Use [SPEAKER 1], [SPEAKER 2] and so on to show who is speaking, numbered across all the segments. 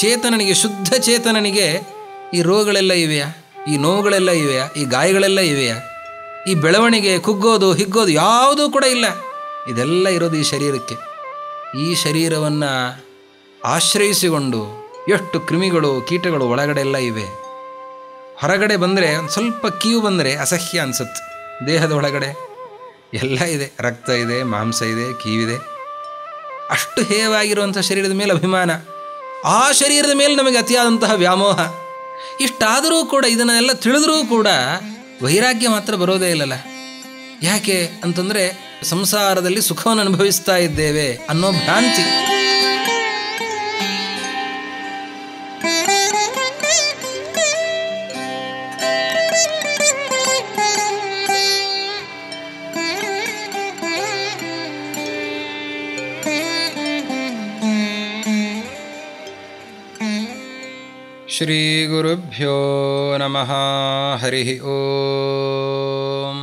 [SPEAKER 1] ಚೇತನನಿಗೆ ಶುದ್ಧ ಚೇತನನಿಗೆ ಈ ರೋಗಗಳೆಲ್ಲ ಇವೆಯಾ ಈ ನೋವುಗಳೆಲ್ಲ ಇವೆಯಾ ಈ ಗಾಯಗಳೆಲ್ಲ ಇವೆಯಾ ಈ ಬೆಳವಣಿಗೆ ಕುಗ್ಗೋದು ಹಿಗ್ಗೋದು ಯಾವುದೂ ಕೂಡ ಇಲ್ಲ ಇದೆಲ್ಲ ಇರೋದು ಈ ಶರೀರಕ್ಕೆ ಈ ಶರೀರವನ್ನು ಆಶ್ರಯಿಸಿಕೊಂಡು ಎಷ್ಟು ಕ್ರಿಮಿಗಳು ಕೀಟಗಳು ಒಳಗಡೆ ಎಲ್ಲ ಇವೆ ಹೊರಗಡೆ ಬಂದರೆ ಒಂದು ಸ್ವಲ್ಪ ಕೀವು ಬಂದರೆ ಅಸಹ್ಯ ಅನಿಸುತ್ತೆ ದೇಹದ ಒಳಗಡೆ ಎಲ್ಲ ಇದೆ ರಕ್ತ ಇದೆ ಮಾಂಸ ಇದೆ ಕೀವಿದೆ ಅಷ್ಟು ಹೇಯವಾಗಿರುವಂಥ ಶರೀರದ ಮೇಲೆ ಅಭಿಮಾನ ಆ ಶರೀರದ ಮೇಲೆ ನಮಗೆ ಅತಿಯಾದಂತಹ ವ್ಯಾಮೋಹ ಇಷ್ಟಾದರೂ ಕೂಡ ಇದನ್ನೆಲ್ಲ ತಿಳಿದರೂ ಕೂಡ ವೈರಾಗ್ಯ ಮಾತ್ರ ಬರೋದೇ ಇಲ್ಲಲ್ಲ ಯಾಕೆ ಅಂತಂದರೆ ಸಂಸಾರದಲ್ಲಿ ಸುಖವನ್ನು ಅನುಭವಿಸ್ತಾ ಇದ್ದೇವೆ ಅನ್ನೋ ಭ್ರಾಂತಿ ಶ್ರೀಗುರುಭ್ಯೋ ನಮಃ ಹರಿ ಓಂ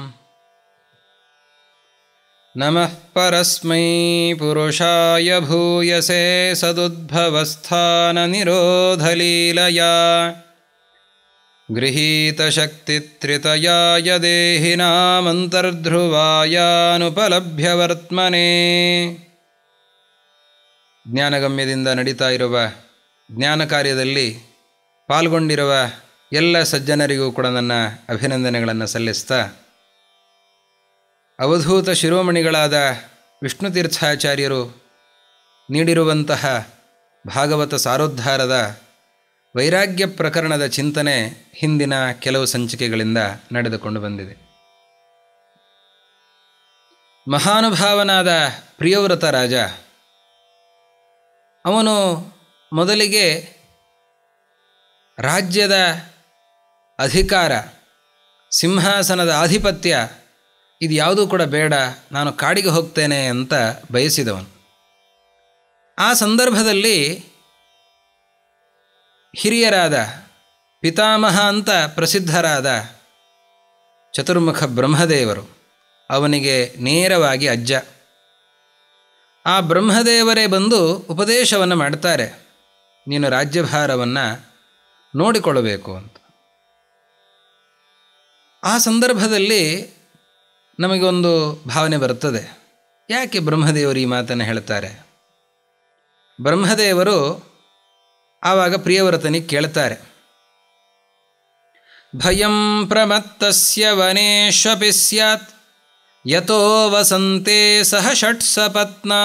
[SPEAKER 1] ನಮಃ ಪರಸ್ಮೈ ಪುರುಷಾಯ ಭೂಯಸೆ ಸದುದ್ಭवस्थाननिरोधलीलया गृहीतशक्तित्रितयाय ದೇಹಿನಾಮಂತರ್ಧ್ರುವಾಯಾನುಪಲಭ್ಯವರ್ತ್ಮನೆ ಜ್ಞಾನಗಮ್ಯದಿಂದ ನಡೀತಾ ಇರುವ ಜ್ಞಾನ ಕಾರ್ಯದಲ್ಲಿ ಪಾಲ್ಗೊಂಡಿರುವ ಎಲ್ಲ ಸಜ್ಜನರಿಗೂ ಕೂಡ ನನ್ನ ಅಭಿನಂದನೆಗಳನ್ನು ಸಲ್ಲಿಸ್ತಾ ಅವಧೂತ ಶಿರೋಮಣಿಗಳಾದ ವಿಷ್ಣು ತೀರ್ಥಾಚಾರ್ಯರು ನೀಡಿರುವಂತಹ ಭಾಗವತ ಸಾರೋದ್ಧಾರದ ವೈರಾಗ್ಯ ಪ್ರಕರಣದ ಚಿಂತನೆ ಹಿಂದಿನ ಕೆಲವು ಸಂಚಿಕೆಗಳಿಂದ ನಡೆದುಕೊಂಡು ಬಂದಿದೆ ಮಹಾನುಭಾವನಾದ ಪ್ರಿಯವ್ರತ ರಾಜ ಅವನು ಮೊದಲಿಗೆ ರಾಜ್ಯದ ಅಧಿಕಾರ ಸಿಂಹಾಸನದ ಆಧಿಪತ್ಯ ಇದು ಯಾವುದೂ ಕೂಡ ಬೇಡ ನಾನು ಕಾಡಿಗೆ ಹೋಗ್ತೇನೆ ಅಂತ ಬಯಸಿದವನು ಆ ಸಂದರ್ಭದಲ್ಲಿ ಹಿರಿಯರಾದ ಪಿತಾಮಹ ಅಂತ ಪ್ರಸಿದ್ಧರಾದ ಚತುರ್ಮುಖ ಬ್ರಹ್ಮದೇವರು ಅವನಿಗೆ ನೇರವಾಗಿ ಅಜ್ಜ ಆ ಬ್ರಹ್ಮದೇವರೇ ಬಂದು ಉಪದೇಶವನ್ನು ಮಾಡ್ತಾರೆ ನೀನು ರಾಜ್ಯಭಾರವನ್ನು ನೋಡಿಕೊಳ್ಳಬೇಕು ಅಂತ ಆ ಸಂದರ್ಭದಲ್ಲಿ ನಮಗೊಂದು ಭಾವನೆ ಬರುತ್ತದೆ ಯಾಕೆ ಬ್ರಹ್ಮದೇವರು ಈ ಮಾತನ್ನು ಹೇಳ್ತಾರೆ ಬ್ರಹ್ಮದೇವರು ಆವಾಗ ಪ್ರಿಯವ್ರತನಿಗೆ ಕೇಳ್ತಾರೆ ಭಯಂ ಪ್ರಮತ್ತಸ್ಯ ವನೇಶ್ವಪಿ ಸ್ಯಾತ್ ಯತೋ ವಸಂತೆ ಸಹ ಷಟ್ಸಪತ್ನಾ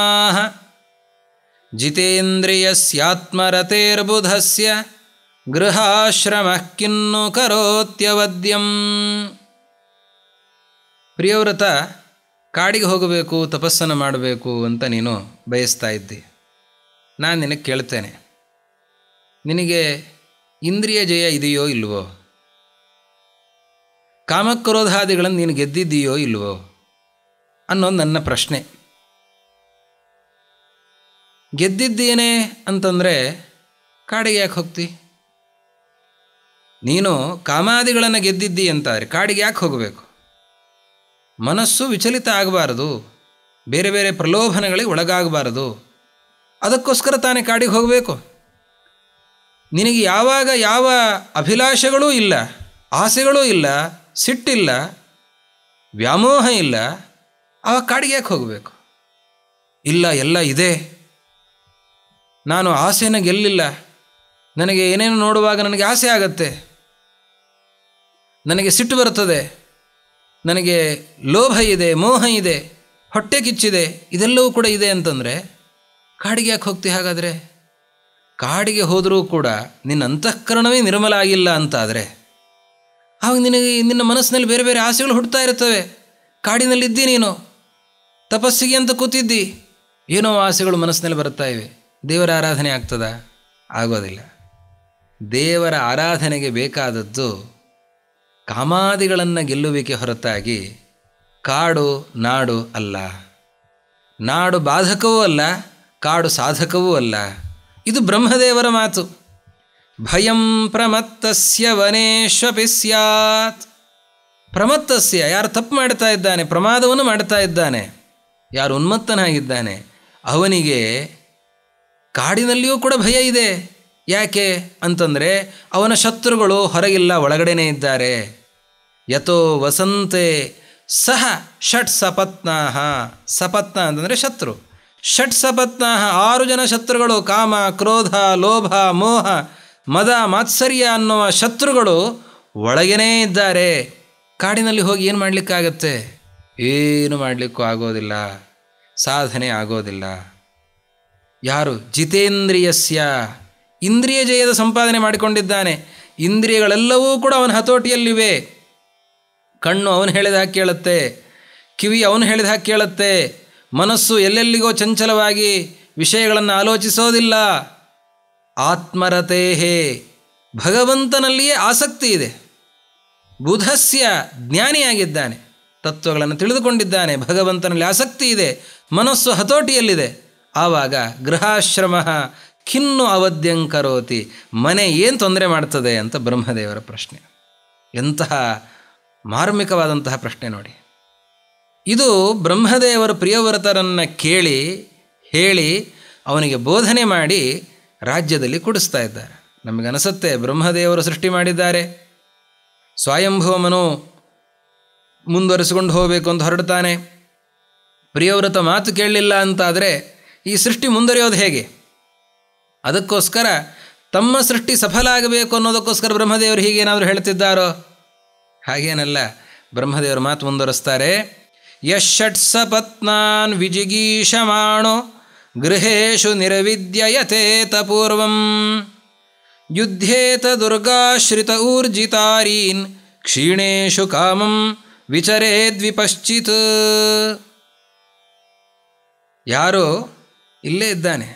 [SPEAKER 1] ಜಿತೇಂದ್ರಿಯಸ್ಯಾತ್ಮರತೇರ್ಬುಧಸ್ಯ ಗೃಹಾಶ್ರಮ ಕಿನ್ನು ಕರೋತ್ಯವದ್ಯಂ ಪ್ರಿಯವ್ರತ ಕಾಡಿಗೆ ಹೋಗಬೇಕು ತಪಸ್ಸನ್ನು ಮಾಡಬೇಕು ಅಂತ ನೀನು ಬಯಸ್ತಾ ಇದ್ದಿ ನಾನು ನಿನಗೆ ಕೇಳ್ತೇನೆ ನಿನಗೆ ಇಂದ್ರಿಯ ಜಯ ಇದೆಯೋ ಇಲ್ವೋ ಕಾಮಕ್ರೋಧಾದಿಗಳನ್ನು ನೀನು ಗೆದ್ದಿದ್ದೀಯೋ ಇಲ್ವೋ ಅನ್ನೋದು ನನ್ನ ಪ್ರಶ್ನೆ ಗೆದ್ದಿದ್ದೇನೆ ಅಂತಂದರೆ ಕಾಡಿಗೆ ಯಾಕೆ ಹೋಗ್ತಿ ನೀನು ಕಾಮಾದಿಗಳನ್ನು ಗೆದ್ದಿದ್ದಿ ಅಂತಾರೆ ಕಾಡಿಗೆ ಯಾಕೆ ಹೋಗಬೇಕು ಮನಸ್ಸು ವಿಚಲಿತ ಆಗಬಾರದು ಬೇರೆ ಬೇರೆ ಪ್ರಲೋಭನೆಗಳಿಗೆ ಒಳಗಾಗಬಾರದು ಅದಕ್ಕೋಸ್ಕರ ತಾನೇ ಕಾಡಿಗೆ ಹೋಗಬೇಕು ನಿನಗೆ ಯಾವಾಗ ಯಾವ ಅಭಿಲಾಷೆಗಳೂ ಇಲ್ಲ ಆಸೆಗಳೂ ಇಲ್ಲ ಸಿಟ್ಟಿಲ್ಲ ವ್ಯಾಮೋಹ ಇಲ್ಲ ಆವಾಗ ಕಾಡಿಗೆ ಯಾಕೆ ಹೋಗಬೇಕು ಇಲ್ಲ ಎಲ್ಲ ಇದೆ ನಾನು ಆಸೆನ ಗೆಲ್ಲಿಲ್ಲ ನನಗೆ ಏನೇನು ನೋಡುವಾಗ ನನಗೆ ಆಸೆ ಆಗತ್ತೆ ನನಗೆ ಸಿಟ್ಟು ಬರುತ್ತದೆ ನನಗೆ ಲೋಭ ಇದೆ ಮೋಹ ಇದೆ ಹೊಟ್ಟೆ ಕಿಚ್ಚಿದೆ ಇದೆಲ್ಲವೂ ಕೂಡ ಇದೆ ಅಂತಂದರೆ ಕಾಡಿಗೆ ಯಾಕೆ ಹೋಗ್ತಿ ಹಾಗಾದರೆ ಕಾಡಿಗೆ ಹೋದರೂ ಕೂಡ ನಿನ್ನ ಅಂತಃಕರಣವೇ ನಿರ್ಮಲ ಆಗಿಲ್ಲ ಅಂತಾದರೆ ಆವಾಗ ನಿನಗೆ ನಿನ್ನ ಮನಸ್ಸಿನಲ್ಲಿ ಬೇರೆ ಬೇರೆ ಆಸೆಗಳು ಹುಟ್ಟುತ್ತಾ ಇರ್ತವೆ ಕಾಡಿನಲ್ಲಿದ್ದಿ ನೀನು ತಪಸ್ಸಿಗೆ ಅಂತ ಕೂತಿದ್ದಿ ಏನೋ ಆಸೆಗಳು ಮನಸ್ಸಿನಲ್ಲಿ ಬರುತ್ತಾ ಇವೆ ದೇವರ ಆರಾಧನೆ ಆಗ್ತದ ಆಗೋದಿಲ್ಲ ದೇವರ ಆರಾಧನೆಗೆ ಬೇಕಾದದ್ದು ಕಾಮಾದಿಗಳನ್ನು ಗೆಲ್ಲುವಿಕೆ ಹೊರತಾಗಿ ಕಾಡು ನಾಡು ಅಲ್ಲ ನಾಡು ಬಾಧಕವೂ ಅಲ್ಲ ಕಾಡು ಸಾಧಕವೂ ಅಲ್ಲ ಇದು ಬ್ರಹ್ಮದೇವರ ಮಾತು ಭಯಂ ಪ್ರಮತ್ತಸ್ಯ ವನೇಶ್ವಪಿ ಸ್ಯಾತ್ ಪ್ರಮತ್ತಸ್ಯ ಯಾರು ತಪ್ಪು ಮಾಡ್ತಾ ಇದ್ದಾನೆ ಪ್ರಮಾದವನ್ನು ಮಾಡ್ತಾ ಇದ್ದಾನೆ ಯಾರು ಉನ್ಮತ್ತನಾಗಿದ್ದಾನೆ ಅವನಿಗೆ ಕಾಡಿನಲ್ಲಿಯೂ ಕೂಡ ಭಯ ಇದೆ ಯಾಕೆ ಅಂತಂದರೆ ಅವನ ಶತ್ರುಗಳು ಹೊರಗಿಲ್ಲ ಒಳಗಡೆನೇ ಇದ್ದಾರೆ ಯಥೋ ವಸಂತೆ ಸಹ ಷಟ್ ಸಪತ್ನಾಹ ಸಪತ್ನ ಅಂತಂದರೆ ಶತ್ರು ಷಟ್ ಸಪತ್ನಾಹ ಆರು ಜನ ಶತ್ರುಗಳು ಕಾಮ ಕ್ರೋಧ ಲೋಭ ಮೋಹ ಮದ ಮಾತ್ಸರ್ಯ ಅನ್ನುವ ಶತ್ರುಗಳು ಒಳಗೇನೇ ಇದ್ದಾರೆ ಕಾಡಿನಲ್ಲಿ ಹೋಗಿ ಏನು ಮಾಡಲಿಕ್ಕಾಗತ್ತೆ ಏನು ಮಾಡಲಿಕ್ಕೂ ಆಗೋದಿಲ್ಲ ಸಾಧನೆ ಆಗೋದಿಲ್ಲ ಯಾರು ಜಿತೇಂದ್ರಿಯಸ್ಯ ಇಂದ್ರಿಯ ಜಯದ ಸಂಪಾದನೆ ಮಾಡಿಕೊಂಡಿದ್ದಾನೆ ಇಂದ್ರಿಯಗಳೆಲ್ಲವೂ ಕೂಡ ಅವನ ಹತೋಟಿಯಲ್ಲಿವೆ ಕಣ್ಣು ಅವನು ಹೇಳಿದ ಹಾಗೆ ಕೇಳುತ್ತೆ ಕಿವಿ ಅವನು ಹೇಳಿದ ಹಾಗೆ ಕೇಳುತ್ತೆ ಮನಸ್ಸು ಎಲ್ಲೆಲ್ಲಿಗೋ ಚಂಚಲವಾಗಿ ವಿಷಯಗಳನ್ನು ಆಲೋಚಿಸೋದಿಲ್ಲ ಆತ್ಮರತೇಹೇ ಭಗವಂತನಲ್ಲಿಯೇ ಆಸಕ್ತಿ ಇದೆ ಬುಧಸ್ಯ ಜ್ಞಾನಿಯಾಗಿದ್ದಾನೆ ತತ್ವಗಳನ್ನು ತಿಳಿದುಕೊಂಡಿದ್ದಾನೆ ಭಗವಂತನಲ್ಲಿ ಆಸಕ್ತಿ ಇದೆ ಮನಸ್ಸು ಹತೋಟಿಯಲ್ಲಿದೆ ಆವಾಗ ಗೃಹಾಶ್ರಮ ಖಿನ್ನು ಅವಧ್ಯಂಕರೋತಿ ಮನೆ ಏನು ತೊಂದರೆ ಮಾಡ್ತದೆ ಅಂತ ಬ್ರಹ್ಮದೇವರ ಪ್ರಶ್ನೆ ಎಂತಹ ಮಾರ್ಮಿಕವಾದಂತಹ ಪ್ರಶ್ನೆ ನೋಡಿ ಇದು ಬ್ರಹ್ಮದೇವರು ಪ್ರಿಯವೃತರನ್ನು ಕೇಳಿ ಹೇಳಿ ಅವನಿಗೆ ಬೋಧನೆ ಮಾಡಿ ರಾಜ್ಯದಲ್ಲಿ ಕುಡಿಸ್ತಾ ಇದ್ದಾರೆ ನಮಗನಿಸುತ್ತೆ ಬ್ರಹ್ಮದೇವರು ಸೃಷ್ಟಿ ಮಾಡಿದ್ದಾರೆ ಸ್ವಯಂಭವಮನು ಮುಂದುವರಿಸಿಕೊಂಡು ಹೋಗಬೇಕು ಅಂತ ಹೊರಡ್ತಾನೆ ಪ್ರಿಯವ್ರತ ಮಾತು ಕೇಳಲಿಲ್ಲ ಅಂತಾದರೆ ಈ ಸೃಷ್ಟಿ ಮುಂದುವರಿಯೋದು ಹೇಗೆ ಅದಕ್ಕೋಸ್ಕರ ತಮ್ಮ ಸೃಷ್ಟಿ ಸಫಲ ಆಗಬೇಕು ಅನ್ನೋದಕ್ಕೋಸ್ಕರ ಬ್ರಹ್ಮದೇವರು ಹೀಗೇನಾದರೂ ಹೇಳ್ತಿದ್ದಾರೋ ಹಾಗೇನಲ್ಲ ಬ್ರಹ್ಮದೇವರು ಮಾತು ಮುಂದುವರಿಸ್ತಾರೆ ಯಷಟ್ಸ ಪತ್ನಾನ್ ವಿಜಿಗೀಷಮಾಣೋ ಗೃಹೇಶು ನಿರವಿದ್ಯಯತೇತ ಪೂರ್ವಂ ಯುದ್ಧೇತ ದುರ್ಗಾಶ್ರಿತ ಊರ್ಜಿತಾರೀನ್ ಕ್ಷೀಣೇಶು ಕಾಮಂ ವಿಚರೇದ್ವಿಪಶ್ಚಿತ್ ಯಾರೋ ಇಲ್ಲೇ ಇದ್ದಾನೆ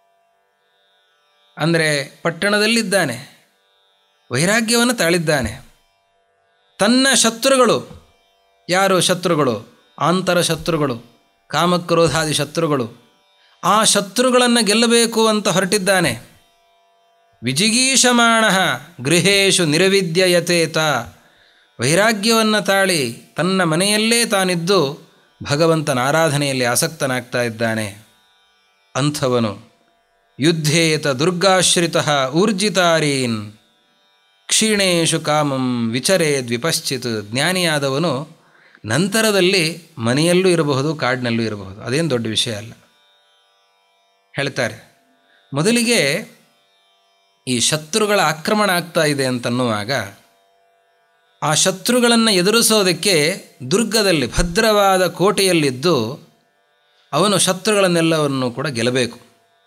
[SPEAKER 1] ಅಂದರೆ ಪಟ್ಟಣದಲ್ಲಿದ್ದಾನೆ ವೈರಾಗ್ಯವನ್ನು ತಾಳಿದ್ದಾನೆ ತನ್ನ ಶತ್ರುಗಳು ಯಾರು ಶತ್ರುಗಳು ಆಂತರ ಶತ್ರುಗಳು ಕಾಮಕ್ರೋಧಾದಿ ಶತ್ರುಗಳು ಆ ಶತ್ರುಗಳನ್ನು ಗೆಲ್ಲಬೇಕು ಅಂತ ಹೊರಟಿದ್ದಾನೆ ವಿಜಿಗೀಷಮಾಣ ಗೃಹೇಶು ನಿರವಿದ್ಯಯತೇತ ವೈರಾಗ್ಯವನ್ನು ತಾಳಿ ತನ್ನ ಮನೆಯಲ್ಲೇ ತಾನಿದ್ದು ಭಗವಂತನ ಆರಾಧನೆಯಲ್ಲಿ ಆಸಕ್ತನಾಗ್ತಾ ಇದ್ದಾನೆ ಅಂಥವನು ಯುದ್ಧೇತ ದುರ್ಗಾಶ್ರಿತ ಊರ್ಜಿತಾರೀನ್ ಕ್ಷೀಣೇಶು ಕಾಮಂ ವಿಚರೇ ದ್ವಿಪಶ್ಚಿತ್ ಜ್ಞಾನಿಯಾದವನು ನಂತರದಲ್ಲಿ ಮನೆಯಲ್ಲೂ ಇರಬಹುದು ಕಾಡಿನಲ್ಲೂ ಇರಬಹುದು ಅದೇನು ದೊಡ್ಡ ವಿಷಯ ಅಲ್ಲ ಹೇಳ್ತಾರೆ ಮೊದಲಿಗೆ ಈ ಶತ್ರುಗಳ ಆಕ್ರಮಣ ಆಗ್ತಾ ಇದೆ ಅಂತನ್ನುವಾಗ ಆ ಶತ್ರುಗಳನ್ನು ಎದುರಿಸೋದಕ್ಕೆ ದುರ್ಗದಲ್ಲಿ ಭದ್ರವಾದ ಕೋಟೆಯಲ್ಲಿದ್ದು ಅವನು ಶತ್ರುಗಳನ್ನೆಲ್ಲವನ್ನು ಕೂಡ ಗೆಲ್ಲಬೇಕು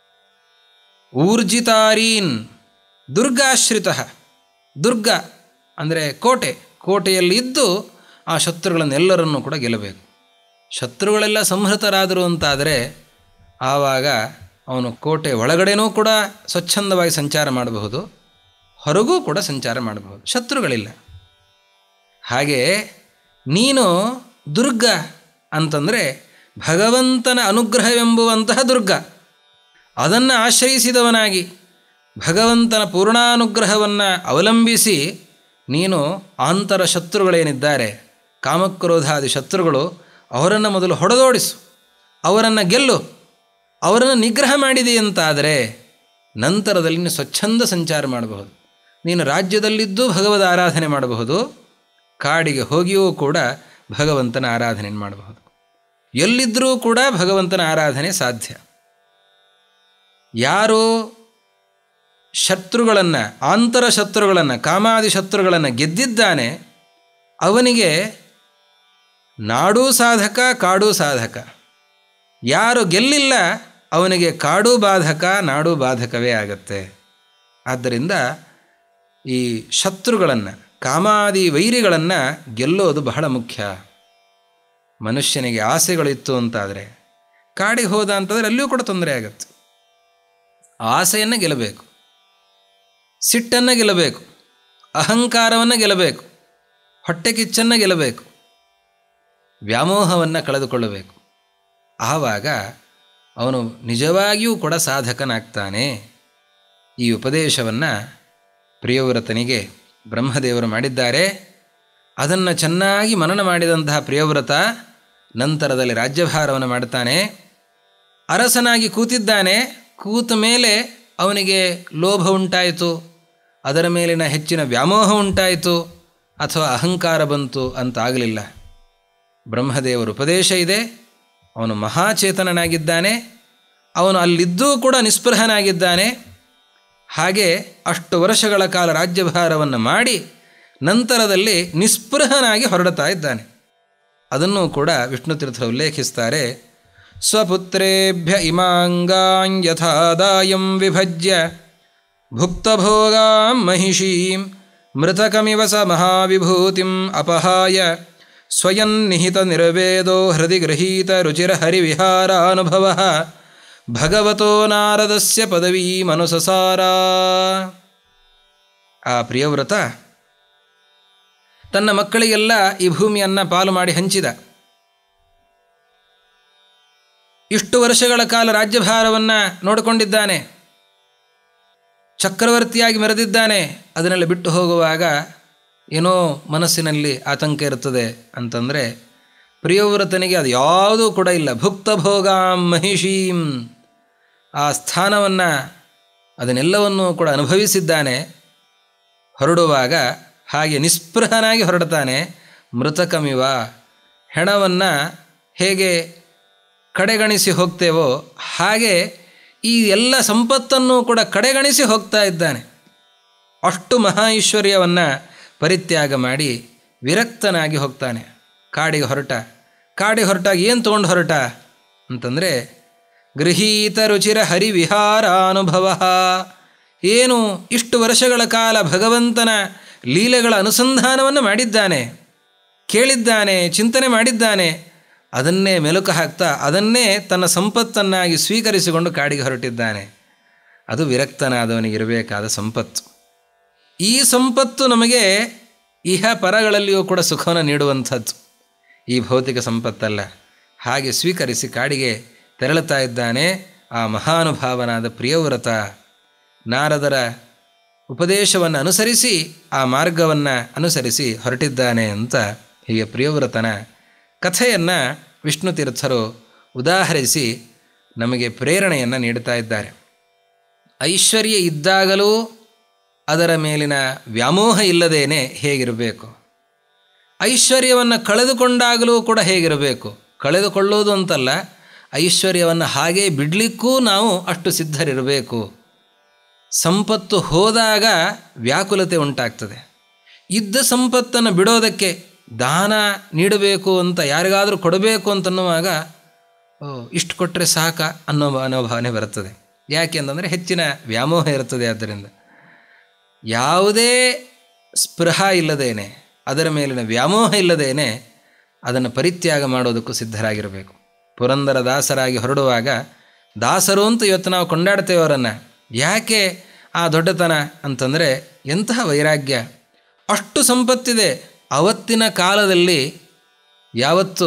[SPEAKER 1] ಊರ್ಜಿತಾರೀನ್ ದುರ್ಗಾಶ್ರಿತ ದುರ್ಗ ಅಂದರೆ ಕೋಟೆ ಕೋಟೆಯಲ್ಲಿ ಇದ್ದು ಆ ಶತ್ರುಗಳನ್ನೆಲ್ಲರನ್ನೂ ಕೂಡ ಗೆಲ್ಲಬೇಕು ಶತ್ರುಗಳೆಲ್ಲ ಸಂಹೃತರಾದರು ಅಂತಾದರೆ ಆವಾಗ ಅವನು ಕೋಟೆ ಒಳಗಡೆನೂ ಕೂಡ ಸ್ವಚ್ಛಂದವಾಗಿ ಸಂಚಾರ ಮಾಡಬಹುದು ಹೊರಗೂ ಕೂಡ ಸಂಚಾರ ಮಾಡಬಹುದು ಶತ್ರುಗಳಿಲ್ಲ ಹಾಗೆ ನೀನು ದುರ್ಗ ಅಂತಂದರೆ ಭಗವಂತನ ಅನುಗ್ರಹವೆಂಬುವಂತಹ ದುರ್ಗ ಅದನ್ನು ಆಶ್ರಯಿಸಿದವನಾಗಿ ಭಗವಂತನ ಪೂರ್ಣಾನುಗ್ರಹವನ್ನು ಅವಲಂಬಿಸಿ ನೀನು ಆಂತರ ಶತ್ರುಗಳೇನಿದ್ದಾರೆ ಕಾಮಕ್ರೋಧಾದಿ ಶತ್ರುಗಳು ಅವರನ್ನು ಮೊದಲು ಹೊಡೆದೋಡಿಸು ಅವರನ್ನು ಗೆಲ್ಲು ಅವರನ್ನು ನಿಗ್ರಹ ಮಾಡಿದೆಯಂತಾದರೆ ನಂತರದಲ್ಲಿ ನೀನು ಸ್ವಚ್ಛಂದ ಸಂಚಾರ ಮಾಡಬಹುದು ನೀನು ರಾಜ್ಯದಲ್ಲಿದ್ದು ಭಗವದ ಆರಾಧನೆ ಮಾಡಬಹುದು ಕಾಡಿಗೆ ಹೋಗಿಯೂ ಕೂಡ ಭಗವಂತನ ಆರಾಧನೆ ಮಾಡಬಹುದು ಎಲ್ಲಿದ್ದರೂ ಕೂಡ ಭಗವಂತನ ಆರಾಧನೆ ಸಾಧ್ಯ ಯಾರು ಶತ್ರುಗಳನ್ನು ಆಂತರ ಶತ್ರುಗಳನ್ನು ಕಾಮಾದಿ ಶತ್ರುಗಳನ್ನು ಗೆದ್ದಿದ್ದಾನೆ ಅವನಿಗೆ ನಾಡೂ ಸಾಧಕ ಕಾಡೂ ಸಾಧಕ ಯಾರು ಗೆಲ್ಲಿಲ್ಲ ಅವನಿಗೆ ಕಾಡೂ ಬಾಧಕ ನಾಡೂ ಬಾಧಕವೇ ಆಗತ್ತೆ ಆದ್ದರಿಂದ ಈ ಶತ್ರುಗಳನ್ನು ಕಾಮಾದಿ ವೈರಿಗಳನ್ನು ಗೆಲ್ಲೋದು ಬಹಳ ಮುಖ್ಯ ಮನುಷ್ಯನಿಗೆ ಆಸೆಗಳಿತ್ತು ಅಂತಾದರೆ ಕಾಡಿಗೆ ಹೋದ ಅಂತಂದರೆ ಅಲ್ಲಿಯೂ ಕೂಡ ತೊಂದರೆ ಆಗುತ್ತೆ ಆಸೆಯನ್ನು ಗೆಲ್ಲಬೇಕು ಸಿಟ್ಟನ್ನು ಗೆಲ್ಲಬೇಕು ಅಹಂಕಾರವನ್ನು ಗೆಲ್ಲಬೇಕು ಹೊಟ್ಟೆ ಕಿಚ್ಚನ್ನು ಗೆಲ್ಲಬೇಕು ವ್ಯಾಮೋಹವನ್ನು ಕಳೆದುಕೊಳ್ಳಬೇಕು ಆವಾಗ ಅವನು ನಿಜವಾಗಿಯೂ ಕೂಡ ಸಾಧಕನಾಗ್ತಾನೆ ಈ ಉಪದೇಶವನ್ನು ಪ್ರಿಯವ್ರತನಿಗೆ ಬ್ರಹ್ಮದೇವರು ಮಾಡಿದ್ದಾರೆ ಅದನ್ನು ಚೆನ್ನಾಗಿ ಮನನ ಮಾಡಿದಂತಹ ಪ್ರಿಯವ್ರತ ನಂತರದಲ್ಲಿ ರಾಜ್ಯಭಾರವನ್ನು ಮಾಡ್ತಾನೆ ಅರಸನಾಗಿ ಕೂತಿದ್ದಾನೆ ಕೂತ ಮೇಲೆ ಅವನಿಗೆ ಲೋಭ ಉಂಟಾಯಿತು ಅದರ ಮೇಲಿನ ಹೆಚ್ಚಿನ ವ್ಯಾಮೋಹ ಉಂಟಾಯಿತು ಅಥವಾ ಅಹಂಕಾರ ಬಂತು ಅಂತ ಆಗಲಿಲ್ಲ ಬ್ರಹ್ಮದೇವರ ಉಪದೇಶ ಇದೆ ಅವನು ಮಹಾಚೇತನನಾಗಿದ್ದಾನೆ ಅವನು ಅಲ್ಲಿದ್ದೂ ಕೂಡ ನಿಸ್ಪೃಹನಾಗಿದ್ದಾನೆ ಹಾಗೆ ಅಷ್ಟು ವರ್ಷಗಳ ಕಾಲ ರಾಜ್ಯಭಾರವನ್ನು ಮಾಡಿ ನಂತರದಲ್ಲಿ ನಿಸ್ಪೃಹನಾಗಿ ಹೊರಡ್ತಾ ಇದ್ದಾನೆ ಅದನ್ನು ಕೂಡ ವಿಷ್ಣು ತೀರ್ಥರು ಉಲ್ಲೇಖಿಸ್ತಾರೆ ಸ್ವಪುತ್ರೇಭ್ಯ ಇಮಾಂಗಾಂ ಯಥಾದಾಯಂ ವಿಭಜ್ಯ ಭುಕ್ತಭೋಗಾಂ ಮಹಿಷೀಂ ಮೃತಕಮಿವ ಸ ಮಹಾವಿಭೂತಿಂ ಅಪಹಾಯ ಸ್ವಯಂ ನಿಹಿತ ನಿರ್ವೇದೋ ಹೃದಯ ಗೃಹೀತ ರುಚಿರ ಹರಿವಿಹಾರಾನುಭವ ಭಗವತೋ ನಾರದಸ್ಯ ಪದವೀ ಮನುಸಸಾರ ಆ ಪ್ರಿಯವ್ರತ ತನ್ನ ಮಕ್ಕಳಿಗೆಲ್ಲ ಈ ಭೂಮಿಯನ್ನು ಪಾಲು ಮಾಡಿ ಹಂಚಿದ ಇಷ್ಟು ವರ್ಷಗಳ ಕಾಲ ರಾಜ್ಯಭಾರವನ್ನು ನೋಡಿಕೊಂಡಿದ್ದಾನೆ ಚಕ್ರವರ್ತಿಯಾಗಿ ಮೆರೆದಿದ್ದಾನೆ ಅದನ್ನೆಲ್ಲ ಬಿಟ್ಟು ಹೋಗುವಾಗ ಏನೋ ಮನಸ್ಸಿನಲ್ಲಿ ಆತಂಕ ಇರ್ತದೆ ಅಂತಂದರೆ ಪ್ರಿಯವ್ರತನಿಗೆ ಅದು ಯಾವುದೂ ಕೂಡ ಇಲ್ಲ ಭುಕ್ತ ಭೋಗಾಂ ಮಹಿಷೀಂ ಆ ಸ್ಥಾನವನ್ನು ಅದನ್ನೆಲ್ಲವನ್ನೂ ಕೂಡ ಅನುಭವಿಸಿದ್ದಾನೆ ಹೊರಡುವಾಗ ಹಾಗೆ ನಿಸ್ಪೃಹನಾಗಿ ಹೊರಡ್ತಾನೆ ಮೃತಕಮಿವ ಹೆಣವನ್ನು ಹೇಗೆ ಕಡೆಗಣಿಸಿ ಹೋಗ್ತೇವೋ ಹಾಗೆ ಈ ಎಲ್ಲ ಸಂಪತ್ತನ್ನು ಕೂಡ ಕಡೆಗಣಿಸಿ ಹೋಗ್ತಾ ಇದ್ದಾನೆ ಅಷ್ಟು ಮಹಾ ಐಶ್ವರ್ಯವನ್ನು ಪರಿತ್ಯಾಗ ಮಾಡಿ ವಿರಕ್ತನಾಗಿ ಹೋಗ್ತಾನೆ ಕಾಡಿಗೆ ಹೊರಟ ಕಾಡಿಗೆ ಹೊರಟಾಗ ಏನು ತೊಗೊಂಡು ಹೊರಟ ಅಂತಂದರೆ ಗೃಹೀತ ರುಚಿರ ಹರಿವಿಹಾರಾನುಭವ ಏನು ಇಷ್ಟು ವರ್ಷಗಳ ಕಾಲ ಭಗವಂತನ ಲೀಲೆಗಳ ಅನುಸಂಧಾನವನ್ನು ಮಾಡಿದ್ದಾನೆ ಕೇಳಿದ್ದಾನೆ ಚಿಂತನೆ ಮಾಡಿದ್ದಾನೆ ಅದನ್ನೇ ಮೆಲುಕು ಹಾಕ್ತಾ ಅದನ್ನೇ ತನ್ನ ಸಂಪತ್ತನ್ನಾಗಿ ಸ್ವೀಕರಿಸಿಕೊಂಡು ಕಾಡಿಗೆ ಹೊರಟಿದ್ದಾನೆ ಅದು ವಿರಕ್ತನಾದವನಿಗೆ ಇರಬೇಕಾದ ಸಂಪತ್ತು ಈ ಸಂಪತ್ತು ನಮಗೆ ಇಹ ಪರಗಳಲ್ಲಿಯೂ ಕೂಡ ಸುಖವನ್ನು ನೀಡುವಂಥದ್ದು ಈ ಭೌತಿಕ ಸಂಪತ್ತಲ್ಲ ಹಾಗೆ ಸ್ವೀಕರಿಸಿ ಕಾಡಿಗೆ ತೆರಳುತ್ತಾ ಇದ್ದಾನೆ ಆ ಮಹಾನುಭಾವನಾದ ಪ್ರಿಯವ್ರತ ನಾರದರ ಉಪದೇಶವನ್ನು ಅನುಸರಿಸಿ ಆ ಮಾರ್ಗವನ್ನು ಅನುಸರಿಸಿ ಹೊರಟಿದ್ದಾನೆ ಅಂತ ಹೀಗೆ ಪ್ರಿಯವ್ರತನ ಕಥೆಯನ್ನು ವಿಷ್ಣು ತೀರ್ಥರು ಉದಾಹರಿಸಿ ನಮಗೆ ಪ್ರೇರಣೆಯನ್ನು ನೀಡುತ್ತಾ ಇದ್ದಾರೆ ಐಶ್ವರ್ಯ ಇದ್ದಾಗಲೂ ಅದರ ಮೇಲಿನ ವ್ಯಾಮೋಹ ಇಲ್ಲದೇನೆ ಹೇಗಿರಬೇಕು ಐಶ್ವರ್ಯವನ್ನು ಕಳೆದುಕೊಂಡಾಗಲೂ ಕೂಡ ಹೇಗಿರಬೇಕು ಕಳೆದುಕೊಳ್ಳೋದು ಅಂತಲ್ಲ ಐಶ್ವರ್ಯವನ್ನು ಹಾಗೇ ಬಿಡಲಿಕ್ಕೂ ನಾವು ಅಷ್ಟು ಸಿದ್ಧರಿರಬೇಕು ಸಂಪತ್ತು ಹೋದಾಗ ವ್ಯಾಕುಲತೆ ಉಂಟಾಗ್ತದೆ ಇದ್ದ ಸಂಪತ್ತನ್ನು ಬಿಡೋದಕ್ಕೆ ದಾನ ನೀಡಬೇಕು ಅಂತ ಯಾರಿಗಾದರೂ ಕೊಡಬೇಕು ಅಂತನ್ನುವಾಗ ಓ ಇಷ್ಟು ಕೊಟ್ಟರೆ ಸಾಕ ಅನ್ನೋ ಮನೋಭಾವನೆ ಬರುತ್ತದೆ ಯಾಕೆ ಅಂತಂದರೆ ಹೆಚ್ಚಿನ ವ್ಯಾಮೋಹ ಇರುತ್ತದೆ ಆದ್ದರಿಂದ ಯಾವುದೇ ಸ್ಪೃಹ ಇಲ್ಲದೇನೆ ಅದರ ಮೇಲಿನ ವ್ಯಾಮೋಹ ಇಲ್ಲದೇನೆ ಅದನ್ನು ಪರಿತ್ಯಾಗ ಮಾಡೋದಕ್ಕೂ ಸಿದ್ಧರಾಗಿರಬೇಕು ಪುರಂದರ ದಾಸರಾಗಿ ಹೊರಡುವಾಗ ದಾಸರು ಅಂತ ಇವತ್ತು ನಾವು ಕೊಂಡಾಡ್ತೇವೆ ಅವರನ್ನು ಯಾಕೆ ಆ ದೊಡ್ಡತನ ಅಂತಂದರೆ ಎಂತಹ ವೈರಾಗ್ಯ ಅಷ್ಟು ಸಂಪತ್ತಿದೆ ಅವತ್ತಿನ ಕಾಲದಲ್ಲಿ ಯಾವತ್ತು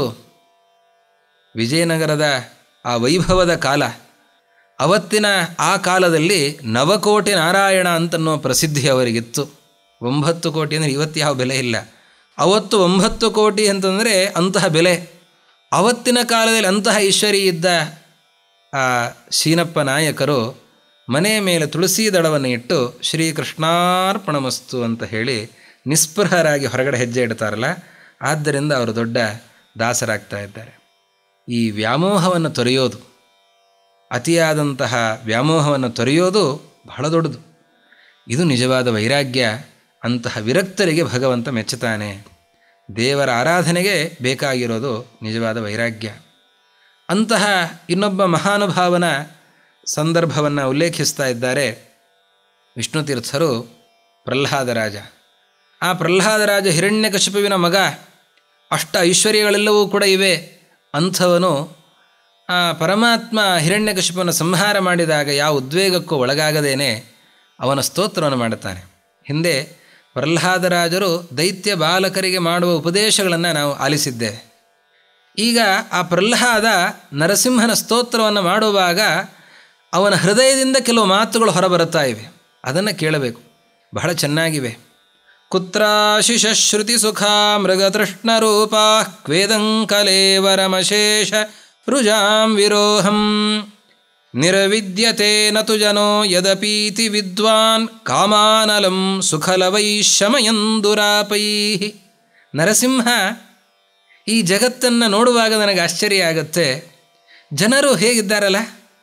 [SPEAKER 1] ವಿಜಯನಗರದ ಆ ವೈಭವದ ಕಾಲ ಅವತ್ತಿನ ಆ ಕಾಲದಲ್ಲಿ ನವಕೋಟಿ ನಾರಾಯಣ ಅಂತನ್ನೋ ಪ್ರಸಿದ್ಧಿ ಅವರಿಗಿತ್ತು ಒಂಬತ್ತು ಕೋಟಿ ಅಂದರೆ ಇವತ್ತು ಯಾವ ಬೆಲೆ ಇಲ್ಲ ಅವತ್ತು ಒಂಬತ್ತು ಕೋಟಿ ಅಂತಂದರೆ ಅಂತಹ ಬೆಲೆ ಅವತ್ತಿನ ಕಾಲದಲ್ಲಿ ಅಂತಹ ಐಶ್ವರ್ಯ ಇದ್ದ ಆ ಶೀನಪ್ಪ ನಾಯಕರು ಮನೆಯ ಮೇಲೆ ತುಳಸಿ ದಳವನ್ನು ಇಟ್ಟು ಶ್ರೀಕೃಷ್ಣಾರ್ಪಣಮಸ್ತು ಅಂತ ಹೇಳಿ ನಿಸ್ಪೃಹರಾಗಿ ಹೊರಗಡೆ ಹೆಜ್ಜೆ ಇಡ್ತಾರಲ್ಲ ಆದ್ದರಿಂದ ಅವರು ದೊಡ್ಡ ದಾಸರಾಗ್ತಾ ಇದ್ದಾರೆ ಈ ವ್ಯಾಮೋಹವನ್ನು ತೊರೆಯೋದು ಅತಿಯಾದಂತಹ ವ್ಯಾಮೋಹವನ್ನು ತೊರೆಯೋದು ಬಹಳ ದೊಡ್ಡದು ಇದು ನಿಜವಾದ ವೈರಾಗ್ಯ ಅಂತಹ ವಿರಕ್ತರಿಗೆ ಭಗವಂತ ಮೆಚ್ಚುತ್ತಾನೆ ದೇವರ ಆರಾಧನೆಗೆ ಬೇಕಾಗಿರೋದು ನಿಜವಾದ ವೈರಾಗ್ಯ ಅಂತಹ ಇನ್ನೊಬ್ಬ ಮಹಾನುಭಾವನ ಸಂದರ್ಭವನ್ನು ಉಲ್ಲೇಖಿಸ್ತಾ ಇದ್ದಾರೆ ವಿಷ್ಣು ತೀರ್ಥರು ಪ್ರಹ್ಲಾದರಾಜ ಆ ಪ್ರಹ್ಲಾದರಾಜ ಹಿರಣ್ಯಕಶಿಪುವಿನ ಮಗ ಅಷ್ಟ ಐಶ್ವರ್ಯಗಳೆಲ್ಲವೂ ಕೂಡ ಇವೆ ಅಂಥವನು ಆ ಪರಮಾತ್ಮ ಹಿರಣ್ಯಕಶಿಪನ ಸಂಹಾರ ಮಾಡಿದಾಗ ಯಾವ ಉದ್ವೇಗಕ್ಕೂ ಒಳಗಾಗದೇನೆ ಅವನ ಸ್ತೋತ್ರವನ್ನು ಮಾಡುತ್ತಾನೆ ಹಿಂದೆ ಪ್ರಹ್ಲಾದರಾಜರು ದೈತ್ಯ ಬಾಲಕರಿಗೆ ಮಾಡುವ ಉಪದೇಶಗಳನ್ನು ನಾವು ಆಲಿಸಿದ್ದೇವೆ ಈಗ ಆ ಪ್ರಹ್ಲಾದ ನರಸಿಂಹನ ಸ್ತೋತ್ರವನ್ನು ಮಾಡುವಾಗ ಅವನ ಹೃದಯದಿಂದ ಕೆಲವು ಮಾತುಗಳು ಹೊರಬರುತ್ತಾ ಇವೆ ಅದನ್ನು ಕೇಳಬೇಕು ಬಹಳ ಚೆನ್ನಾಗಿವೆ ಕುತ್ರಾಶಿಷ ಶ್ರುತಿ ಸುಖ ಮೃಗತೃಷ್ಣರೂಪ ಕ್ವೇದಂಕಲೇವರಮಶೇಷ ರುಜಾಂ ವಿರೋಹಂ ನಿರವಿದ್ಯತೆ ನತು ಜನೋ ಯದಪೀತಿ ವಿದ್ವಾನ್ ಕಾಮಾನಲಂ ಸುಖಲವೈ ಶಮಯಂದುರಾಪೈ ನರಸಿಂಹ ಈ ಜಗತ್ತನ್ನು ನೋಡುವಾಗ ನನಗೆ ಆಶ್ಚರ್ಯ ಆಗುತ್ತೆ ಜನರು ಹೇಗಿದ್ದಾರಲ್ಲ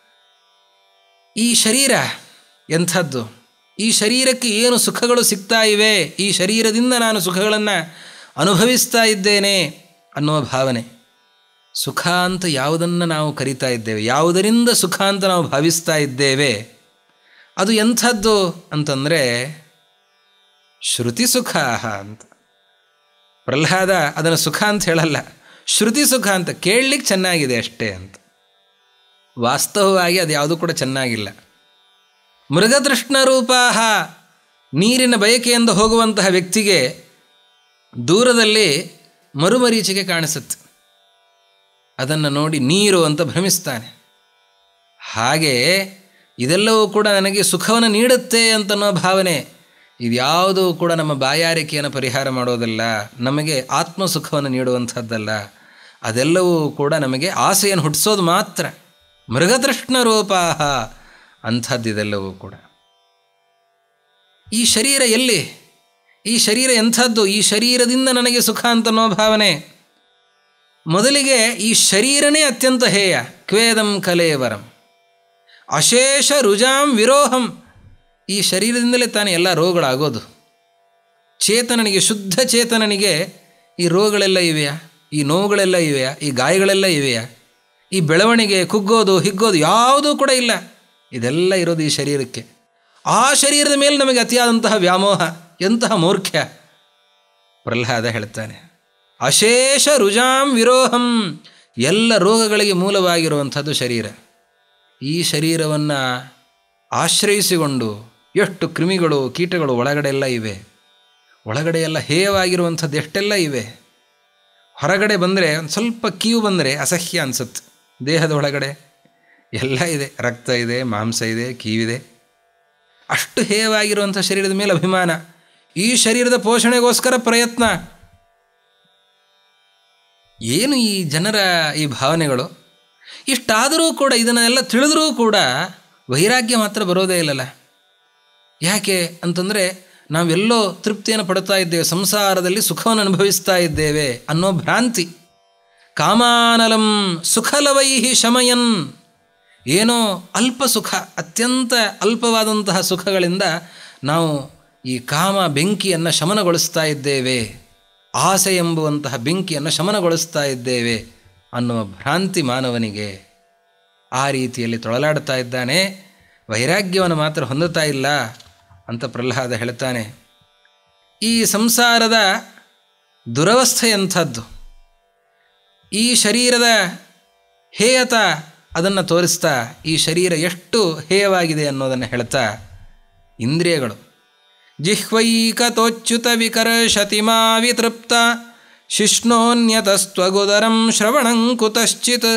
[SPEAKER 1] ಈ ಶರೀರ ಎಂಥದ್ದು ಈ ಶರೀರಕ್ಕೆ ಏನು ಸುಖಗಳು ಸಿಗ್ತಾ ಇವೆ ಈ ಶರೀರದಿಂದ ನಾನು ಸುಖಗಳನ್ನು ಅನುಭವಿಸ್ತಾ ಇದ್ದೇನೆ ಅನ್ನುವ ಭಾವನೆ ಸುಖ ಅಂತ ಯಾವುದನ್ನು ನಾವು ಕರಿತಾ ಇದ್ದೇವೆ ಯಾವುದರಿಂದ ಸುಖ ಅಂತ ನಾವು ಭಾವಿಸ್ತಾ ಇದ್ದೇವೆ ಅದು ಎಂಥದ್ದು ಅಂತಂದರೆ ಶ್ರುತಿ ಸುಖ ಅಂತ ಪ್ರಹ್ಲಾದ ಅದನ್ನು ಸುಖ ಅಂತ ಹೇಳಲ್ಲ ಶ್ರುತಿ ಸುಖ ಅಂತ ಕೇಳಲಿಕ್ಕೆ ಚೆನ್ನಾಗಿದೆ ಅಷ್ಟೇ ಅಂತ ವಾಸ್ತವವಾಗಿ ಅದು ಯಾವುದೂ ಕೂಡ ಚೆನ್ನಾಗಿಲ್ಲ ಮೃಗತೃಷ್ಣ ರೂಪಾಹ ನೀರಿನ ಬಯಕೆಯಿಂದ ಹೋಗುವಂತಹ ವ್ಯಕ್ತಿಗೆ ದೂರದಲ್ಲಿ ಮರುಮರೀಚಿಗೆ ಕಾಣಿಸುತ್ತೆ ಅದನ್ನು ನೋಡಿ ನೀರು ಅಂತ ಭ್ರಮಿಸ್ತಾನೆ ಹಾಗೆ ಇದೆಲ್ಲವೂ ಕೂಡ ನನಗೆ ಸುಖವನ್ನು ನೀಡುತ್ತೆ ಅಂತನ್ನೋ ಭಾವನೆ ಇದ್ಯಾವುದೂ ಕೂಡ ನಮ್ಮ ಬಾಯಾರಿಕೆಯನ್ನು ಪರಿಹಾರ ಮಾಡೋದಲ್ಲ ನಮಗೆ ಆತ್ಮ ಸುಖವನ್ನು ನೀಡುವಂಥದ್ದಲ್ಲ ಅದೆಲ್ಲವೂ ಕೂಡ ನಮಗೆ ಆಸೆಯನ್ನು ಹುಟ್ಟಿಸೋದು ಮಾತ್ರ ಮೃಗತೃಷ್ಣ ರೂಪಾಹ ಅಂಥದ್ದಿದೆಲ್ಲವೂ ಕೂಡ ಈ ಶರೀರ ಎಲ್ಲಿ ಈ ಶರೀರ ಎಂಥದ್ದು ಈ ಶರೀರದಿಂದ ನನಗೆ ಸುಖ ಅಂತನ್ನೋ ಭಾವನೆ ಮೊದಲಿಗೆ ಈ ಶರೀರನೇ ಅತ್ಯಂತ ಹೇಯ ಕ್ವೇದಂ ಕಲೇವರಂ ಅಶೇಷ ರುಜಾಂ ವಿರೋಹಂ ಈ ಶರೀರದಿಂದಲೇ ತಾನೇ ಎಲ್ಲ ರೋಗಗಳಾಗೋದು ಚೇತನನಿಗೆ ಶುದ್ಧ ಚೇತನನಿಗೆ ಈ ರೋಗಗಳೆಲ್ಲ ಇವೆಯಾ ಈ ನೋವುಗಳೆಲ್ಲ ಇವೆಯಾ ಈ ಗಾಯಗಳೆಲ್ಲ ಇವೆಯಾ ಈ ಬೆಳವಣಿಗೆ ಕುಗ್ಗೋದು ಹಿಗ್ಗೋದು ಯಾವುದೂ ಕೂಡ ಇಲ್ಲ ಇದೆಲ್ಲ ಇರೋದು ಈ ಶರೀರಕ್ಕೆ ಆ ಶರೀರದ ಮೇಲೆ ನಮಗೆ ಅತಿಯಾದಂತಹ ವ್ಯಾಮೋಹ ಎಂತಹ ಮೂರ್ಖ್ಯ ಪ್ರಹ್ಲಾದ ಹೇಳ್ತಾನೆ ಅಶೇಷ ರುಜಾಂ ವಿರೋಹಂ ಎಲ್ಲ ರೋಗಗಳಿಗೆ ಮೂಲವಾಗಿರುವಂಥದ್ದು ಶರೀರ ಈ ಶರೀರವನ್ನು ಆಶ್ರಯಿಸಿಕೊಂಡು ಎಷ್ಟು ಕ್ರಿಮಿಗಳು ಕೀಟಗಳು ಒಳಗಡೆ ಎಲ್ಲ ಇವೆ ಒಳಗಡೆ ಎಲ್ಲ ಹೇಯವಾಗಿರುವಂಥದ್ದು ಎಷ್ಟೆಲ್ಲ ಇವೆ ಹೊರಗಡೆ ಬಂದರೆ ಒಂದು ಸ್ವಲ್ಪ ಕೀವು ಬಂದರೆ ಅಸಹ್ಯ ಅನಿಸುತ್ತೆ ದೇಹದ ಒಳಗಡೆ ಎಲ್ಲ ಇದೆ ರಕ್ತ ಇದೆ ಮಾಂಸ ಇದೆ ಕೀವಿದೆ ಅಷ್ಟು ಹೇಯವಾಗಿರುವಂಥ ಶರೀರದ ಮೇಲೆ ಅಭಿಮಾನ ಈ ಶರೀರದ ಪೋಷಣೆಗೋಸ್ಕರ ಪ್ರಯತ್ನ ಏನು ಈ ಜನರ ಈ ಭಾವನೆಗಳು ಇಷ್ಟಾದರೂ ಕೂಡ ಇದನ್ನೆಲ್ಲ ತಿಳಿದರೂ ಕೂಡ ವೈರಾಗ್ಯ ಮಾತ್ರ ಬರೋದೇ ಇಲ್ಲಲ್ಲ ಯಾಕೆ ಅಂತಂದರೆ ನಾವೆಲ್ಲೋ ತೃಪ್ತಿಯನ್ನು ಪಡ್ತಾ ಇದ್ದೇವೆ ಸಂಸಾರದಲ್ಲಿ ಸುಖವನ್ನು ಅನುಭವಿಸ್ತಾ ಇದ್ದೇವೆ ಅನ್ನೋ ಭ್ರಾಂತಿ ಕಾಮಾನಲಂ ಸುಖಲವೈಹಿ ಶಮಯನ್ ಏನೋ ಅಲ್ಪ ಸುಖ ಅತ್ಯಂತ ಅಲ್ಪವಾದಂತಹ ಸುಖಗಳಿಂದ ನಾವು ಈ ಕಾಮ ಬೆಂಕಿಯನ್ನು ಶಮನಗೊಳಿಸ್ತಾ ಇದ್ದೇವೆ ಆಸೆ ಎಂಬುವಂತಹ ಬೆಂಕಿಯನ್ನು ಶಮನಗೊಳಿಸ್ತಾ ಇದ್ದೇವೆ ಅನ್ನುವ ಭ್ರಾಂತಿ ಮಾನವನಿಗೆ ಆ ರೀತಿಯಲ್ಲಿ ತೊಳಲಾಡ್ತಾ ಇದ್ದಾನೆ ವೈರಾಗ್ಯವನ್ನು ಮಾತ್ರ ಹೊಂದುತ್ತಾ ಇಲ್ಲ ಅಂತ ಪ್ರಹ್ಲಾದ ಹೇಳ್ತಾನೆ ಈ ಸಂಸಾರದ ದುರವಸ್ಥೆ ಎಂಥದ್ದು ಈ ಶರೀರದ ಹೇಯತ ಅದನ್ನು ತೋರಿಸ್ತಾ ಈ ಶರೀರ ಎಷ್ಟು ಹೇಯವಾಗಿದೆ ಅನ್ನೋದನ್ನು ಹೇಳ್ತಾ ಇಂದ್ರಿಯಗಳು ಜಿಹ್ವೈಕತೋಚ್ಯುತ ವಿಕರ್ಷತಿ ಮಾ ವಿತೃಪ್ತ ಶಿಷ್ಣೋನ್ಯತಸ್ತ್ವಗುದರಂ ಶ್ರವಣಂ ಕುತಶ್ಚಿತ್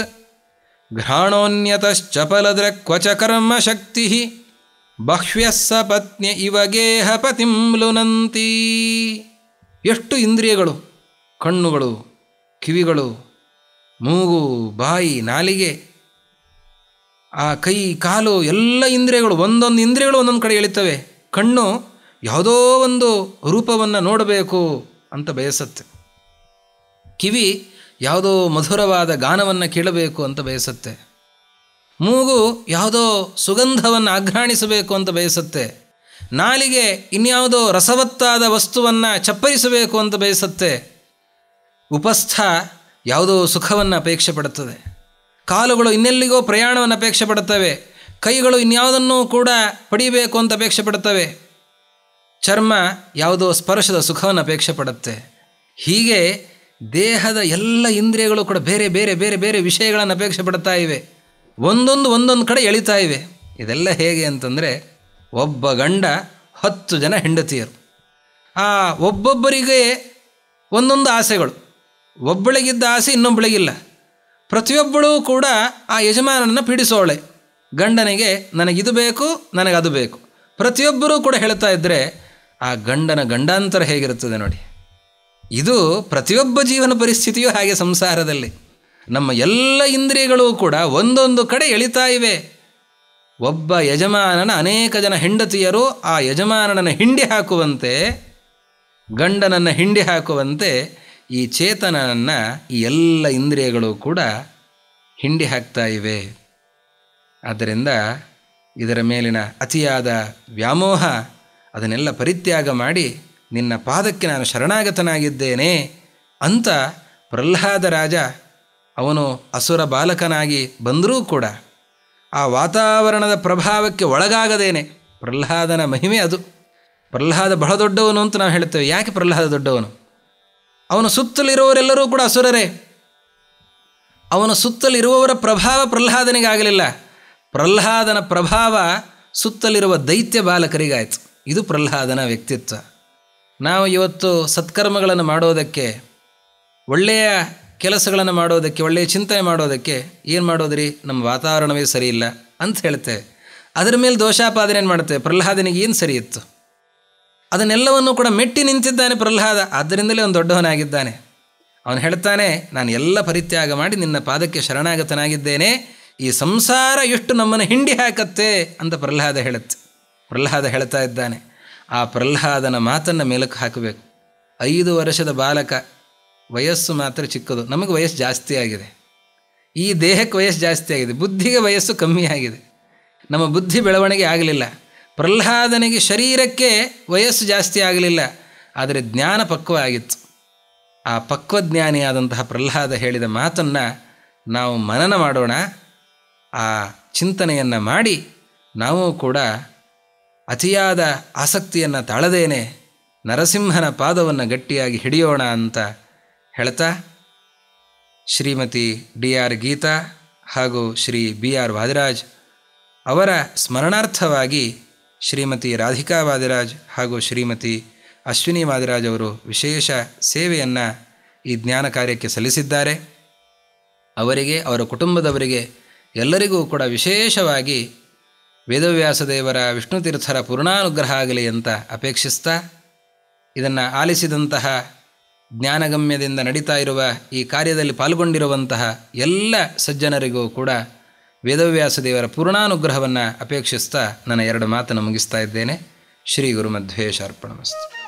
[SPEAKER 1] ಘ್ರಾಣೋನ್ಯತಶ್ಚಪಲದ್ರಕ್ವಚ ಕರ್ಮಶಕ್ತಿ ಬಹ್ವ್ಯಃ ಸ ಪತ್ನ್ಯ ಇವ ಗೇಹ ಪತಿಂ ಲುನಂತಿ ಎಷ್ಟು ಇಂದ್ರಿಯಗಳು ಕಣ್ಣುಗಳು ಕಿವಿಗಳು ಮೂಗು ಬಾಯಿ ನಾಲಿಗೆ ಆ ಕೈ ಕಾಲು ಎಲ್ಲ ಇಂದ್ರಿಯಗಳು ಒಂದೊಂದು ಇಂದ್ರಿಯಗಳು ಒಂದೊಂದು ಕಡೆ ಎಳಿತವೆ ಕಣ್ಣು ಯಾವುದೋ ಒಂದು ರೂಪವನ್ನು ನೋಡಬೇಕು ಅಂತ ಬಯಸುತ್ತೆ ಕಿವಿ ಯಾವುದೋ ಮಧುರವಾದ ಗಾನವನ್ನು ಕೇಳಬೇಕು ಅಂತ ಬಯಸುತ್ತೆ ಮೂಗು ಯಾವುದೋ ಸುಗಂಧವನ್ನು ಆಘ್ರಾಣಿಸಬೇಕು ಅಂತ ಬಯಸುತ್ತೆ ನಾಲಿಗೆ ಇನ್ಯಾವುದೋ ರಸವತ್ತಾದ ವಸ್ತುವನ್ನು ಚಪ್ಪರಿಸಬೇಕು ಅಂತ ಬಯಸುತ್ತೆ ಉಪಸ್ಥ ಯಾವುದೋ ಸುಖವನ್ನು ಅಪೇಕ್ಷೆ ಪಡುತ್ತದೆ ಕಾಲುಗಳು ಇನ್ನೆಲ್ಲಿಗೋ ಪ್ರಯಾಣವನ್ನು ಅಪೇಕ್ಷೆ ಪಡುತ್ತವೆ ಕೈಗಳು ಇನ್ಯಾವುದನ್ನೂ ಕೂಡ ಪಡೀಬೇಕು ಅಂತ ಅಪೇಕ್ಷೆ ಪಡುತ್ತವೆ ಚರ್ಮ ಯಾವುದೋ ಸ್ಪರ್ಶದ ಸುಖವನ್ನು ಅಪೇಕ್ಷೆ ಪಡುತ್ತೆ ಹೀಗೆ ದೇಹದ ಎಲ್ಲ ಇಂದ್ರಿಯಗಳು ಕೂಡ ಬೇರೆ ಬೇರೆ ಬೇರೆ ಬೇರೆ ವಿಷಯಗಳನ್ನು ಅಪೇಕ್ಷೆ ಪಡ್ತಾ ಇವೆ ಒಂದೊಂದು ಒಂದೊಂದು ಕಡೆ ಎಳಿತಾ ಇವೆ ಇದೆಲ್ಲ ಹೇಗೆ ಅಂತಂದರೆ ಒಬ್ಬ ಗಂಡ ಹತ್ತು ಜನ ಹೆಂಡತಿಯರು ಆ ಒಬ್ಬೊಬ್ಬರಿಗೆ ಒಂದೊಂದು ಆಸೆಗಳು ಒಬ್ಬಳಿಗಿದ್ದ ಆಸೆ ಇನ್ನೊಬ್ಬಳಿಗಿಲ್ಲ ಪ್ರತಿಯೊಬ್ಬಳೂ ಕೂಡ ಆ ಯಜಮಾನನನ್ನು ಪೀಡಿಸೋಳೆ ಗಂಡನಿಗೆ ನನಗಿದು ಬೇಕು ನನಗದು ಬೇಕು ಪ್ರತಿಯೊಬ್ಬರೂ ಕೂಡ ಹೇಳ್ತಾ ಇದ್ದರೆ ಆ ಗಂಡನ ಗಂಡಾಂತರ ಹೇಗಿರುತ್ತದೆ ನೋಡಿ ಇದು ಪ್ರತಿಯೊಬ್ಬ ಜೀವನ ಪರಿಸ್ಥಿತಿಯೂ ಹಾಗೆ ಸಂಸಾರದಲ್ಲಿ ನಮ್ಮ ಎಲ್ಲ ಇಂದ್ರಿಯಗಳು ಕೂಡ ಒಂದೊಂದು ಕಡೆ ಎಳಿತಾ ಇವೆ ಒಬ್ಬ ಯಜಮಾನನ ಅನೇಕ ಜನ ಹೆಂಡತಿಯರು ಆ ಯಜಮಾನನನ್ನು ಹಿಂಡಿ ಹಾಕುವಂತೆ ಗಂಡನನ್ನು ಹಿಂಡಿ ಹಾಕುವಂತೆ ಈ ಚೇತನನನ್ನು ಈ ಎಲ್ಲ ಇಂದ್ರಿಯಗಳು ಕೂಡ ಹಿಂಡಿ ಹಾಕ್ತಾ ಇವೆ ಆದ್ದರಿಂದ ಇದರ ಮೇಲಿನ ಅತಿಯಾದ ವ್ಯಾಮೋಹ ಅದನ್ನೆಲ್ಲ ಪರಿತ್ಯಾಗ ಮಾಡಿ ನಿನ್ನ ಪಾದಕ್ಕೆ ನಾನು ಶರಣಾಗತನಾಗಿದ್ದೇನೆ ಅಂತ ಪ್ರಹ್ಲಾದ ರಾಜ ಅವನು ಅಸುರ ಬಾಲಕನಾಗಿ ಬಂದರೂ ಕೂಡ ಆ ವಾತಾವರಣದ ಪ್ರಭಾವಕ್ಕೆ ಒಳಗಾಗದೇನೆ ಪ್ರಹ್ಲಾದನ ಮಹಿಮೆ ಅದು ಪ್ರಹ್ಲಾದ ಬಹಳ ದೊಡ್ಡವನು ಅಂತ ನಾವು ಹೇಳ್ತೇವೆ ಯಾಕೆ ಪ್ರಹ್ಲಾದ ದೊಡ್ಡವನು ಅವನು ಸುತ್ತಲಿರುವವರೆಲ್ಲರೂ ಕೂಡ ಅಸುರರೇ ಅವನ ಸುತ್ತಲಿರುವವರ ಪ್ರಭಾವ ಪ್ರಹ್ಲಾದನಿಗೆ ಆಗಲಿಲ್ಲ ಪ್ರಹ್ಲಾದನ ಪ್ರಭಾವ ಸುತ್ತಲಿರುವ ದೈತ್ಯ ಬಾಲಕರಿಗಾಯಿತು ಇದು ಪ್ರಹ್ಲಾದನ ವ್ಯಕ್ತಿತ್ವ ನಾವು ಇವತ್ತು ಸತ್ಕರ್ಮಗಳನ್ನು ಮಾಡೋದಕ್ಕೆ ಒಳ್ಳೆಯ ಕೆಲಸಗಳನ್ನು ಮಾಡೋದಕ್ಕೆ ಒಳ್ಳೆಯ ಚಿಂತನೆ ಮಾಡೋದಕ್ಕೆ ಏನು ಮಾಡೋದ್ರಿ ನಮ್ಮ ವಾತಾವರಣವೇ ಸರಿ ಇಲ್ಲ ಅಂತ ಹೇಳ್ತೇವೆ ಅದರ ಮೇಲೆ ದೋಷಾಪಾದನೆ ಮಾಡ್ತೇವೆ ಪ್ರಹ್ಲಾದನಿಗೆ ಏನು ಸರಿ ಇತ್ತು ಅದನ್ನೆಲ್ಲವನ್ನು ಕೂಡ ಮೆಟ್ಟಿ ನಿಂತಿದ್ದಾನೆ ಪ್ರಹ್ಲಾದ ಆದ್ದರಿಂದಲೇ ಅವನು ದೊಡ್ಡವನಾಗಿದ್ದಾನೆ ಅವನು ಹೇಳ್ತಾನೆ ನಾನು ಎಲ್ಲ ಪರಿತ್ಯಾಗ ಮಾಡಿ ನಿನ್ನ ಪಾದಕ್ಕೆ ಶರಣಾಗತನಾಗಿದ್ದೇನೆ ಈ ಸಂಸಾರ ಎಷ್ಟು ನಮ್ಮನ್ನು ಹಿಂಡಿ ಹಾಕತ್ತೆ ಅಂತ ಪ್ರಹ್ಲಾದ ಹೇಳುತ್ತೆ ಪ್ರಹ್ಲಾದ ಹೇಳ್ತಾ ಇದ್ದಾನೆ ಆ ಪ್ರಹ್ಲಾದನ ಮಾತನ್ನು ಮೇಲಕ್ಕೆ ಹಾಕಬೇಕು ಐದು ವರ್ಷದ ಬಾಲಕ ವಯಸ್ಸು ಮಾತ್ರ ಚಿಕ್ಕದು ನಮಗೆ ವಯಸ್ಸು ಜಾಸ್ತಿ ಆಗಿದೆ ಈ ದೇಹಕ್ಕೆ ವಯಸ್ಸು ಜಾಸ್ತಿ ಆಗಿದೆ ಬುದ್ಧಿಗೆ ವಯಸ್ಸು ಕಮ್ಮಿ ಆಗಿದೆ ನಮ್ಮ ಬುದ್ಧಿ ಬೆಳವಣಿಗೆ ಆಗಲಿಲ್ಲ ಪ್ರಹ್ಲಾದನಿಗೆ ಶರೀರಕ್ಕೆ ವಯಸ್ಸು ಜಾಸ್ತಿ ಆಗಲಿಲ್ಲ ಆದರೆ ಜ್ಞಾನ ಪಕ್ವ ಆಗಿತ್ತು ಆ ಪಕ್ವಜ್ಞಾನಿಯಾದಂತಹ ಪ್ರಹ್ಲಾದ ಹೇಳಿದ ಮಾತನ್ನು ನಾವು ಮನನ ಮಾಡೋಣ ಆ ಚಿಂತನೆಯನ್ನು ಮಾಡಿ ನಾವು ಕೂಡ ಅತಿಯಾದ ಆಸಕ್ತಿಯನ್ನು ತಾಳದೇನೆ ನರಸಿಂಹನ ಪಾದವನ್ನು ಗಟ್ಟಿಯಾಗಿ ಹಿಡಿಯೋಣ ಅಂತ ಹೇಳ್ತಾ ಶ್ರೀಮತಿ ಡಿ ಆರ್ ಗೀತಾ ಹಾಗೂ ಶ್ರೀ ಬಿ ಆರ್ ವಾದಿರಾಜ್ ಅವರ ಸ್ಮರಣಾರ್ಥವಾಗಿ ಶ್ರೀಮತಿ ರಾಧಿಕಾ ವಾದಿರಾಜ್ ಹಾಗೂ ಶ್ರೀಮತಿ ಅಶ್ವಿನಿ ವಾದಿರಾಜ್ ಅವರು ವಿಶೇಷ ಸೇವೆಯನ್ನು ಈ ಜ್ಞಾನ ಕಾರ್ಯಕ್ಕೆ ಸಲ್ಲಿಸಿದ್ದಾರೆ ಅವರಿಗೆ ಅವರ ಕುಟುಂಬದವರಿಗೆ ಎಲ್ಲರಿಗೂ ಕೂಡ ವಿಶೇಷವಾಗಿ ವೇದವ್ಯಾಸ ದೇವರ ವಿಷ್ಣು ತೀರ್ಥರ ಪೂರ್ಣಾನುಗ್ರಹ ಆಗಲಿ ಅಂತ ಅಪೇಕ್ಷಿಸ್ತಾ ಇದನ್ನು ಆಲಿಸಿದಂತಹ ಜ್ಞಾನಗಮ್ಯದಿಂದ ನಡೀತಾ ಇರುವ ಈ ಕಾರ್ಯದಲ್ಲಿ ಪಾಲ್ಗೊಂಡಿರುವಂತಹ ಎಲ್ಲ ಸಜ್ಜನರಿಗೂ ಕೂಡ ವೇದವ್ಯಾಸ ದೇವರ ಪೂರ್ಣಾನುಗ್ರಹವನ್ನು ಅಪೇಕ್ಷಿಸ್ತಾ ನನ್ನ ಎರಡು ಮಾತನ್ನು ಮುಗಿಸ್ತಾ ಇದ್ದೇನೆ ಶ್ರೀ ಗುರು ಮಧ್ವೇಶ ಅರ್ಪಣಮಸ್ತು